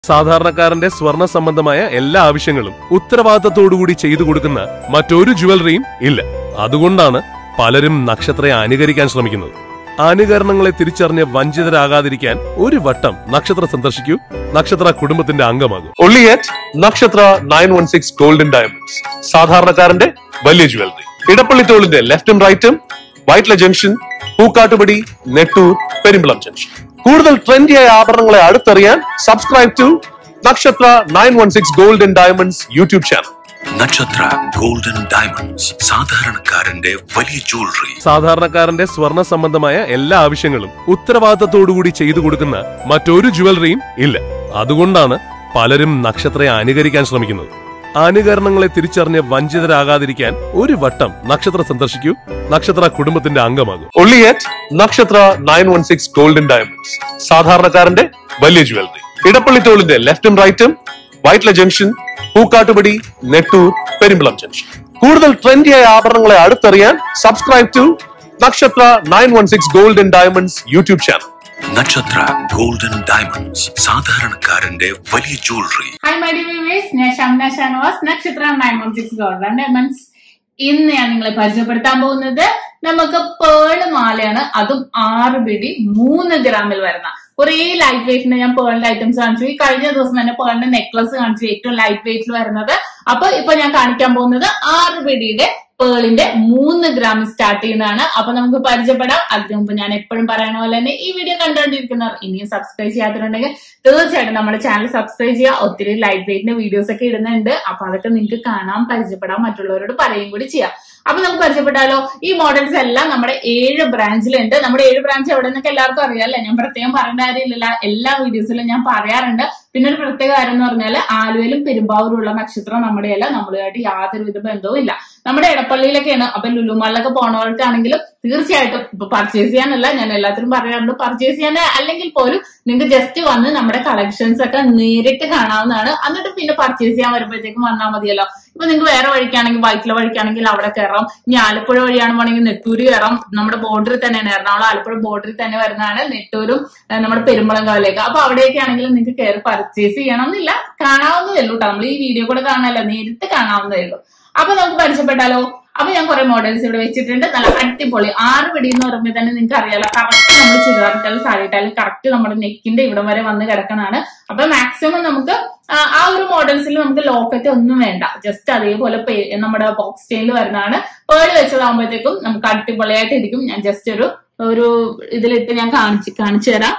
സാധാരണക്കാരന്റെ സ്വർണ്ണ സംബന്ധമായ എല്ലാ ആവശ്യങ്ങളും ഉത്തരവാദിത്തത്തോടുകൂടി ചെയ്തു കൊടുക്കുന്ന മറ്റൊരു ജുവലറിയും ഇല്ല അതുകൊണ്ടാണ് പലരും നക്ഷത്രയെ അനുകരിക്കാൻ ശ്രമിക്കുന്നത് അനുകരണങ്ങളെ തിരിച്ചറിഞ്ഞ് വഞ്ചിതരാകാതിരിക്കാൻ ഒരു വട്ടം നക്ഷത്ര സന്ദർശിക്കൂ നക്ഷത്ര കുടുംബത്തിന്റെ അംഗമാകും only at Nakshatra nine one six golden diamonds സാധാരണക്കാരന്റെ വലിയ ജുവലറി ഇടപ്പള്ളി ടോളിന്റെ ലെഫ്റ്റും റൈറ്റും വൈറ്റ്ല ജംഗ്ഷൻ പൂക്കാട്ടുപടി നെട്ടൂർ പെരുമ്പളം ജംഗ്ഷൻ കൂടുതൽ ട്രെൻഡിയായ ആഭരണങ്ങളെ അടുത്തറിയാൻ subscribe to Nakshatra nine one six golden diamonds YouTube channel Nakshatra golden diamonds സാധാരണക്കാരന്റെ വലിയ ജ്വല്ലറി സാധാരണക്കാരന്റെ സ്വർണ്ണ സംബന്ധമായ എല്ലാ ആവശ്യങ്ങളും ഉത്തരവാദിത്തത്തോടുകൂടി ചെയ്തു കൊടുക്കുന്ന മറ്റൊരു ജുവലറിയും ഇല്ല അതുകൊണ്ടാണ് പലരും നക്ഷത്രയെ അനുകരിക്കാൻ ശ്രമിക്കുന്നത് അനുകരണങ്ങളെ തിരിച്ചറിഞ്ഞ് വഞ്ചിതരാകാതിരിക്കാൻ ഒരു വട്ടം നക്ഷത്ര സന്ദർശിക്കൂ നക്ഷത്ര കുടുംബത്തിന്റെ അംഗമാകും only at Nakshatra nine one six golden diamonds സാധാരണക്കാരന്റെ വലിയ ജുവലറി ഇടപ്പള്ളി ടോളിന്റെ ലെഫ്റ്റും റൈറ്റും വൈറ്റ്ല ജംഗ്ഷൻ പൂക്കാട്ടുപടി നെട്ടൂർ പെരുമ്പളം ജംഗ്ഷൻ കൂടുതൽ ട്രെൻഡിയായ ആഭരണങ്ങളെ അടുത്തറിയാൻ subscribe to Nakshatra nine one six golden diamonds YouTube channel Nakshatra golden diamonds സാധാരണക്കാരന്റെ വലിയ jewellery hi my dear viewers ഞാൻ Shamna Shanavas Nakshatra nine one six golden diamonds ഇന്ന് ഞാൻ നിങ്ങളെ പരിചയപ്പെടുത്താൻ പോകുന്നത് നമുക്ക് പേള് മാലയാണ് അതും ആറ് പിടി മൂന്ന് ഗ്രാമിൽ വരുന്ന കുറേ ലൈറ്റ് വെയിറ്റിന് ഞാൻ പേളിന്റെ ഐറ്റംസ് കാണിച്ചു ഈ കഴിഞ്ഞ ദിവസം തന്നെ പേളിന്റെ നെക്ലസ് കാണിച്ചു ഏറ്റവും ലൈറ്റ് വെയിറ്റിൽ വരുന്നത് അപ്പൊ ഇപ്പൊ ഞാൻ കാണിക്കാൻ പോകുന്നത് ആറ് പിടിയുടെ പേളിന്റെ മൂന്ന് ഗ്രാം സ്റ്റാർട്ട് ചെയ്യുന്നതാണ് അപ്പൊ നമുക്ക് പരിചയപ്പെടാം അതിനു മുമ്പ് ഞാൻ എപ്പോഴും പറയണ പോലെ തന്നെ ഈ വീഡിയോ കണ്ടുകൊണ്ടിരിക്കുന്നവർ ഇനിയും സബ്സ്ക്രൈബ് ചെയ്യാത്തിട്ടുണ്ടെങ്കിൽ തീർച്ചയായിട്ടും നമ്മുടെ ചാനൽ സബ്സ്ക്രൈബ് ചെയ്യുക ഒത്തിരി ലൈറ്റ് വെയിറ്റിന്റെ വീഡിയോസ് ഒക്കെ ഇടുന്നുണ്ട് അപ്പൊ അതൊക്കെ നിങ്ങൾക്ക് കാണാം പരിചയപ്പെടാം മറ്റുള്ളവരോട് പറയുകയും കൂടി ചെയ്യാം അപ്പൊ നമുക്ക് പരിചയപ്പെട്ടാലോ ഈ മോഡൽസ് എല്ലാം നമ്മുടെ ഏഴ് ബ്രാഞ്ചിലുണ്ട് നമ്മുടെ ഏഴ് ബ്രാഞ്ച് എവിടെ നിന്നൊക്കെ എല്ലാവർക്കും അറിയാമല്ലേ ഞാൻ പ്രത്യേകം പറയേണ്ട കാര്യമില്ല എല്ലാ വീഡിയോസിലും ഞാൻ പറയാറുണ്ട് പിന്നെ ഒരു പ്രത്യേക കാര്യം എന്ന് പറഞ്ഞാൽ ആലുവയിലും പെരുമ്പാവൂരും ഉള്ള നക്ഷത്രം നമ്മുടെയല്ല നമ്മളുമായിട്ട് യാതൊരുവിധ ബന്ധവും ഇല്ല നമ്മുടെ ഇടപ്പള്ളിയിലൊക്കെയാണ് അപ്പൊ ലുലുമാളിലൊക്കെ പോണവർക്കാണെങ്കിലും തീർച്ചയായിട്ടും ഇപ്പൊ പർച്ചേസ് ചെയ്യാനല്ല ഞാൻ എല്ലാത്തിനും പറയാറുണ്ട് പർച്ചേസ് ചെയ്യാൻ അല്ലെങ്കിൽ പോലും നിങ്ങൾക്ക് ജസ്റ്റ് വന്ന് നമ്മുടെ കളക്ഷൻസ് ഒക്കെ നേരിട്ട് കാണാവുന്നതാണ് എന്നിട്ട് പിന്നെ പർച്ചേസ് ചെയ്യാൻ വരുമ്പോഴത്തേക്കും വന്നാൽ മതിയല്ലോ ഇപ്പൊ നിങ്ങൾക്ക് വേറെ വഴിക്കാണെങ്കിൽ വൈറ്റില വഴിക്കാണെങ്കിൽ അവിടെ കയറാം ഇനി ആലപ്പുഴ വഴിയാണ് വേണമെങ്കിൽ നെട്ടൂര് കയറാം നമ്മുടെ ബോർഡറിൽ തന്നെയാണ് എറണാകുളം ആലപ്പുഴ ബോർഡറിൽ തന്നെ വരുന്നതാണ് നെട്ടൂരും ഏഹ്, നമ്മുടെ പെരുമ്പളങ്കാവിലേക്ക് അപ്പൊ അവിടെയൊക്കെ ആണെങ്കിലും നിങ്ങൾക്ക് കയറി പർച്ചേസ് ചെയ്യണം എന്നില്ല കാണാവുന്നതേ ഉള്ളൂ കേട്ടോ നമ്മൾ ഈ വീഡിയോ കൂടെ കാണാനല്ല നേരിട്ട് കാണാവുന്നതേ ഉള്ളൂ അപ്പൊ നമുക്ക് പരിചയപ്പെട്ടാലോ അപ്പൊ ഞാൻ കുറെ മോഡൽസ് ഇവിടെ വെച്ചിട്ടുണ്ട് നല്ല അടിപൊളി ആറ് പിടി എന്ന് പറയുമ്പോൾ തന്നെ നിങ്ങൾക്ക് അറിയാലോ കറക്റ്റ് നമ്മൾ ചുരിദാറിട്ടാലും സാരിയിട്ടാലും കറക്റ്റ് നമ്മുടെ നെക്കിന്റെ ഇവിടം വരെ വന്ന് കിടക്കണതാണ് അപ്പൊ മാക്സിമം നമുക്ക് ആ, ആ ഒരു മോഡൽസിൽ നമുക്ക് ലോക്കറ്റ് ഒന്നും വേണ്ട ജസ്റ്റ് അതേപോലെ പേ- നമ്മുടെ ബോക്സ് ചെയിനിൽ വരുന്നതാണ് പേള് വെച്ചതാകുമ്പോഴത്തേക്കും നമുക്ക് അടിപൊളിയായിട്ട് ഇരിക്കും ഞാൻ ജസ്റ്റ് ഒരു ഒരു ഇതിലിട്ട് ഞാൻ കാണിച്ച് കാണിച്ചു തരാം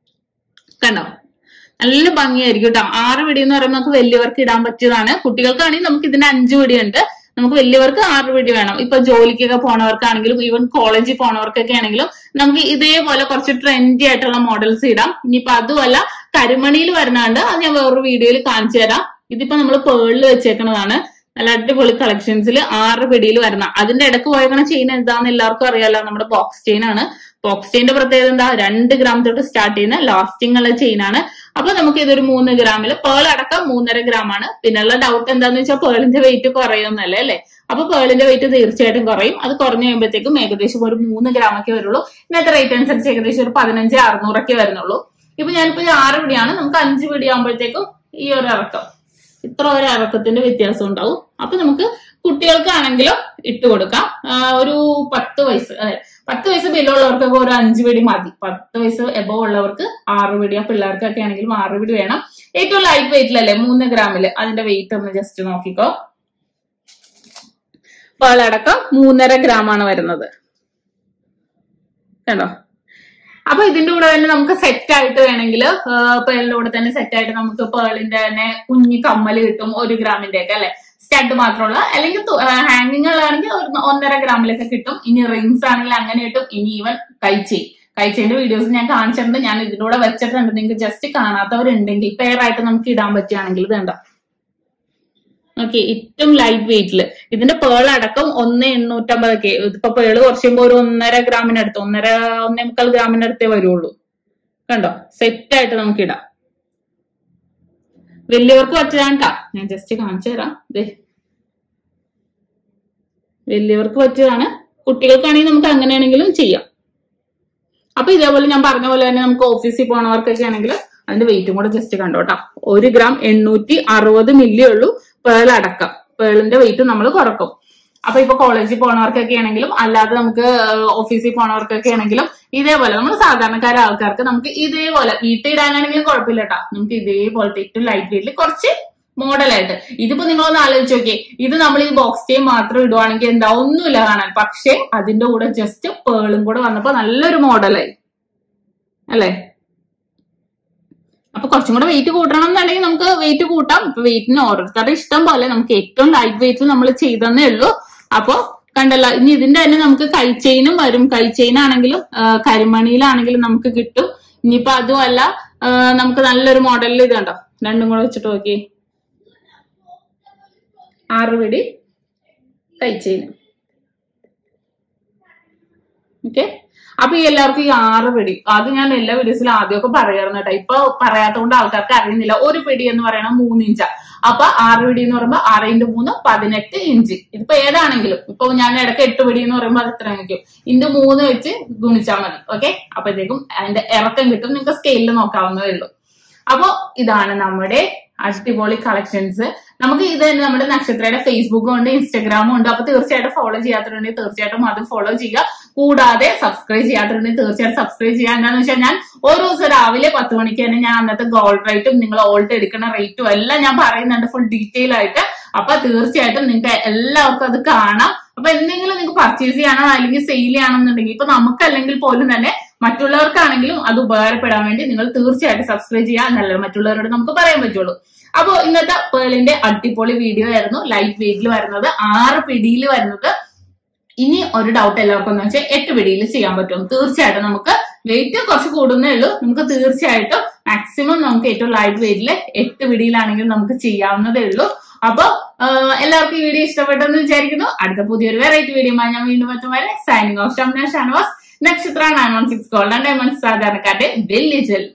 കണ്ടോ നല്ല ഭംഗിയായിരിക്കും കേട്ടോ ആറ് പിടി എന്ന് പറയുമ്പോൾ നമുക്ക് വലിയവർക്ക് ഇടാൻ പറ്റിയതാണ് കുട്ടികൾക്കാണെങ്കിൽ നമുക്ക് ഇതിന് അഞ്ച് പിടിയുണ്ട് നമുക്ക് വലിയവർക്ക് ആറ് പിടി വേണം ഇപ്പൊ ജോലിക്കൊക്കെ പോണവർക്കാണെങ്കിലും ഈവൻ കോളേജിൽ പോണവർക്കൊക്കെ ആണെങ്കിലും നമുക്ക് ഇതേപോലെ കുറച്ച് ട്രെൻഡി ആയിട്ടുള്ള മോഡൽസ് ഇടാം ഇനിയിപ്പൊ അതുമല്ല കരിമണിയിൽ വരുന്നുണ്ട് അത് ഞാൻ വേറൊരു വീഡിയോയിൽ കാണിച്ചു തരാം ഇതിപ്പോ നമ്മൾ പേളിൽ വെച്ചേക്കുന്നതാണ് നല്ല അടിപൊളി കളക്ഷൻസിൽ ആറ് പിടിയിൽ വരുന്ന അതിന്റെ ഇടക്ക് പോയേക്കണ ചെയിൻ എന്താന്ന് എല്ലാവർക്കും അറിയാലോ നമ്മുടെ ബോക്സ് ചെയിൻ ആണ് ബോക്സ് ചെയിന്റെ പ്രത്യേകത എന്താ രണ്ട് ഗ്രാം തൊട്ട് സ്റ്റാർട്ട് ചെയ്യുന്ന ലാസ്റ്റിംഗ് ഉള്ള ചെയിൻ ആണ് അപ്പൊ നമുക്ക് ഇതൊരു മൂന്ന് ഗ്രാമിൽ പേൾ അടക്കം മൂന്നര ഗ്രാം ആണ് പിന്നെയുള്ള ഡൗട്ട് എന്താന്ന് വെച്ചാൽ പേളിന്റെ വെയിറ്റ് കുറയുമെന്നല്ലേ അല്ലേ അപ്പൊ പേളിന്റെ വെയിറ്റ് തീർച്ചയായിട്ടും കുറയും അത് കുറഞ്ഞു കഴിയുമ്പോഴത്തേക്കും ഏകദേശം ഒരു മൂന്ന് ഗ്രാം ഒക്കെ വരുള്ളൂ ഇന്നത്തെ റേറ്റ് അനുസരിച്ച് ഏകദേശം ഒരു പതിനഞ്ച് അറുന്നൂറൊക്കെ വരുന്നുള്ളൂ ഇപ്പൊ ഞാനിപ്പോ ഇത് ആറ് പിടിയാണ് നമുക്ക് അഞ്ച് പിടി ആകുമ്പോഴത്തേക്കും ഈ ഒരു ഇറക്കം ഇത്ര ഒരു ഇറക്കത്തിന്റെ വ്യത്യാസം ഉണ്ടാവും അപ്പൊ നമുക്ക് കുട്ടികൾക്കാണെങ്കിലും ഇട്ട് കൊടുക്കാം ആ, ഒരു പത്ത് വയസ്സ് അതെ പത്ത് വയസ്സ് ബിലോ ഉള്ളവർക്കൊക്കെ ഒരു അഞ്ച് പിടി മതി പത്ത് വയസ്സ് എബോ ഉള്ളവർക്ക് ആറ് പിടി ആ പിള്ളേർക്കൊക്കെ ആണെങ്കിലും ആറ് പിടി വേണം ഏറ്റവും ലൈറ്റ് വെയിറ്റിലല്ലേ മൂന്ന് ഗ്രാമില് അതിന്റെ വെയിറ്റ് ഒന്ന് ജസ്റ്റ് നോക്കിക്കോ പേളടക്കം മൂന്നര ഗ്രാം ആണ് വരുന്നത് കണ്ടോ അപ്പൊ ഇതിന്റെ കൂടെ തന്നെ നമുക്ക് സെറ്റ് ആയിട്ട് വേണമെങ്കിൽ പേളിന്റെ കൂടെ തന്നെ സെറ്റ് ആയിട്ട് നമുക്ക് പേളിന്റെ തന്നെ കുഞ്ഞി കമ്മല് കിട്ടും ഒരു ഗ്രാമിന്റെ ഒക്കെ അല്ലെ സ്റ്റഡ് മാത്രമുള്ള അല്ലെങ്കിൽ ഹാങ്ങിങ്ങുകളാണെങ്കിൽ ഒരു ഒന്നര ഗ്രാമിലൊക്കെ കിട്ടും ഇനി റിങ്സ് ആണെങ്കിൽ അങ്ങനെ കിട്ടും ഇനി ഈവൻ കൈച്ചെയിൻ കൈച്ചെയിന്റെ വീഡിയോസ് ഞാൻ കാണിച്ചിട്ടുണ്ട് ഞാൻ ഇതിന്റെ കൂടെ വെച്ചിട്ടുണ്ട് നിങ്ങൾക്ക് ജസ്റ്റ് കാണാത്തവരുണ്ടെങ്കിൽ പെയർ ആയിട്ട് നമുക്ക് ഇടാൻ പറ്റുകയാണെങ്കിൽ ഇത് കണ്ടോ ഓക്കെ ഏറ്റവും ലൈറ്റ് വെയിറ്റില് ഇതിന്റെ പേൾ അടക്കം ഒന്ന് എണ്ണൂറ്റമ്പതൊക്കെ ഇതിപ്പോ പേള് കുറച്ചുമ്പോ ഒരു ഒന്നര ഗ്രാമിനടുത്ത് ഒന്നര ഒന്നേ മുക്കാൽ ഗ്രാമിനടുത്തേ വരുള്ളൂ കണ്ടോ സെറ്റ് ആയിട്ട് നമുക്ക് ഇടാം വലിയവർക്ക് പറ്റിയതാണ് ട്ടാ ഞാൻ ജസ്റ്റ് കാണിച്ചു തരാം ദേ വലിയവർക്ക് പറ്റിയതാണ് കുട്ടികൾക്കാണെങ്കിൽ നമുക്ക് അങ്ങനെയാണെങ്കിലും ചെയ്യാം അപ്പൊ ഇതേപോലെ ഞാൻ പറഞ്ഞ പോലെ തന്നെ നമുക്ക് ഓഫീസിൽ പോണവർക്കൊക്കെ ആണെങ്കിൽ അതിന്റെ വെയിറ്റും കൂടെ ജസ്റ്റ് കണ്ടോട്ടോ ഒരു ഗ്രാം എണ്ണൂറ്റി അറുപത് മില്ലി ഉള്ളൂ പേൾ അടക്കം പേളിന്റെ വെയിറ്റ് നമ്മൾ കുറക്കും അപ്പൊ ഇപ്പൊ കോളേജിൽ പോണവർക്കൊക്കെ ആണെങ്കിലും അല്ലാതെ നമുക്ക് ഓഫീസിൽ പോണവർക്കൊക്കെ ആണെങ്കിലും ഇതേപോലെ നമ്മൾ സാധാരണക്കാരായ ആൾക്കാർക്ക് നമുക്ക് ഇതേപോലെ വീട്ടിൽ ഇടാനാണെങ്കിലും കുഴപ്പമില്ല കേട്ടോ നമുക്ക് ഇതേപോലത്തെ ഏറ്റവും ലൈറ്റ് വെയിറ്റിൽ കുറച്ച് മോഡലായിട്ട് ഇതിപ്പോ നിങ്ങളൊന്ന് ആലോചിച്ച് നോക്കിയേ ഇത് നമ്മൾ ഈ ബോക്സ് ടൈം മാത്രം ഇടുവാണെങ്കിൽ എന്താ ഒന്നുമില്ല കാണാൻ പക്ഷെ അതിന്റെ കൂടെ ജസ്റ്റ് പേളും കൂടെ വന്നപ്പോ നല്ലൊരു മോഡലായി അല്ലേ അപ്പൊ കുറച്ചും കൂടെ വെയിറ്റ് കൂട്ടണം എന്നുണ്ടെങ്കിൽ നമുക്ക് വെയിറ്റ് കൂട്ടാം ഇപ്പൊ വെയിറ്റിന് ഓരോരുത്തരുടെ ഇഷ്ടം പോലെ നമുക്ക് ഏറ്റവും ലൈറ്റ് വെയിറ്റിൽ നമ്മൾ ചെയ്തെന്നേ ഉള്ളൂ അപ്പൊ കണ്ടല്ലോ ഇനി ഇതിന്റെ തന്നെ നമുക്ക് കൈച്ചെയിനും വരും കൈച്ചെയിൻ ആണെങ്കിലും ആ, കരിമണിയിലാണെങ്കിലും നമുക്ക് കിട്ടും ഇനിയിപ്പോ അതുമല്ല ആ, നമുക്ക് നല്ലൊരു മോഡലിൽ ഇത് കണ്ടോ രണ്ടും കൂടെ വെച്ചിട്ട് നോക്കി ആറ് പിടി കൈച്ചെയിൻ ഓക്കെ അപ്പൊ ഈ എല്ലാവർക്കും ഈ ആറ് പിടി അത് ഞാൻ എല്ലാ വീഡിയോസിലും ആദ്യമൊക്കെ പറയാറുണ്ട് കേട്ടോ ഇപ്പൊ പറയാത്തതുകൊണ്ട് ആൾക്കാർക്ക് അറിയുന്നില്ല ഒരു പിടി എന്ന് പറയണത് മൂന്ന് ഇഞ്ച അപ്പൊ ആറ് പിടി എന്ന് പറയുമ്പോൾ ആറ് ഇൻറ്റു മൂന്ന് പതിനെട്ട് ഇഞ്ച് ഇതിപ്പോ ഏതാണെങ്കിലും ഇപ്പൊ ഞാൻ ഇടയ്ക്ക് എട്ട് പിടി എന്ന് പറയുമ്പോൾ അത് എത്ര നിൽക്കും ഇൻറ്റു മൂന്ന് വെച്ച് ഗുണിച്ചാൽ മതി ഓക്കെ അപ്പോഴത്തേക്കും അതിന്റെ ഇറക്കം കിട്ടും നിങ്ങൾക്ക് സ്കെയിലിൽ നോക്കാവുന്നതേ ഉള്ളൂ അപ്പൊ ഇതാണ് നമ്മുടെ അടിപൊളി കളക്ഷൻസ് നമുക്ക് ഇത് തന്നെ നമ്മുടെ നക്ഷത്രയുടെ ഫേസ്ബുക്കും ഉണ്ട് ഇൻസ്റ്റാഗ്രാമും ഉണ്ട് അപ്പൊ തീർച്ചയായിട്ടും ഫോളോ ചെയ്യാത്തതുണ്ടെങ്കിൽ തീർച്ചയായിട്ടും അത് ഫോളോ ചെയ്യുക കൂടാതെ സബ്സ്ക്രൈബ് ചെയ്യാത്തതുണ്ടെങ്കിൽ തീർച്ചയായിട്ടും സബ്സ്ക്രൈബ് ചെയ്യുക എന്താണെന്ന് വെച്ചാൽ ഞാൻ ഓരോ ദിവസം രാവിലെ പത്ത് മണിക്ക് തന്നെ ഞാൻ അന്നത്തെ ഗോൾഡ് റേറ്റും നിങ്ങൾ ഓൾട്ട് എടുക്കുന്ന റേറ്റും എല്ലാം ഞാൻ പറയുന്നുണ്ട് ഫുൾ ഡീറ്റെയിൽ ആയിട്ട് അപ്പൊ തീർച്ചയായിട്ടും നിങ്ങൾക്ക് എല്ലാവർക്കും അത് കാണാം അപ്പൊ എന്തെങ്കിലും നിങ്ങൾക്ക് പർച്ചേസ് ചെയ്യണം അല്ലെങ്കിൽ സെയിൽ ചെയ്യണമെന്നുണ്ടെങ്കിൽ ഇപ്പൊ നമുക്കല്ലെങ്കിൽ പോലും തന്നെ മറ്റുള്ളവർക്കാണെങ്കിലും അത് ഉപകാരപ്പെടാൻ വേണ്ടി നിങ്ങൾ തീർച്ചയായിട്ടും സബ്സ്ക്രൈബ് ചെയ്യുക എന്നല്ല മറ്റുള്ളവരോട് നമുക്ക് പറയാൻ പറ്റുള്ളൂ അപ്പൊ ഇന്നത്തെ പേളിന്റെ അടിപൊളി വീഡിയോ ആയിരുന്നു ലൈറ്റ് വെയിറ്റിൽ വരുന്നത് ആറ് പിടിയിൽ വരുന്നത് ഇനി ഒരു ഡൗട്ട് എല്ലാവർക്കും എന്ന് വെച്ചാൽ എട്ട് പിടിയിൽ ചെയ്യാൻ പറ്റും തീർച്ചയായിട്ടും നമുക്ക് വെയിറ്റ് കുറച്ച് കൂടുന്നേ ഉള്ളൂ നമുക്ക് തീർച്ചയായിട്ടും മാക്സിമം നമുക്ക് ഏറ്റവും ലൈറ്റ് വെയിറ്റിൽ എട്ട് പിടിയിലാണെങ്കിൽ നമുക്ക് ചെയ്യാവുന്നതേ ഉള്ളൂ അപ്പൊ ആഹ് എല്ലാവർക്കും ഈ വീഡിയോ ഇഷ്ടപ്പെട്ടെന്ന് വിചാരിക്കുന്നു അടുത്ത പുതിയൊരു വെറൈറ്റി വീഡിയോ ഞാൻ വീണ്ടും എത്തും വരെ signing off Shamna Shanavas Nakshatra nine one six gold and diamonds സാധാരണക്കാരുടെ വലിയ ജൽ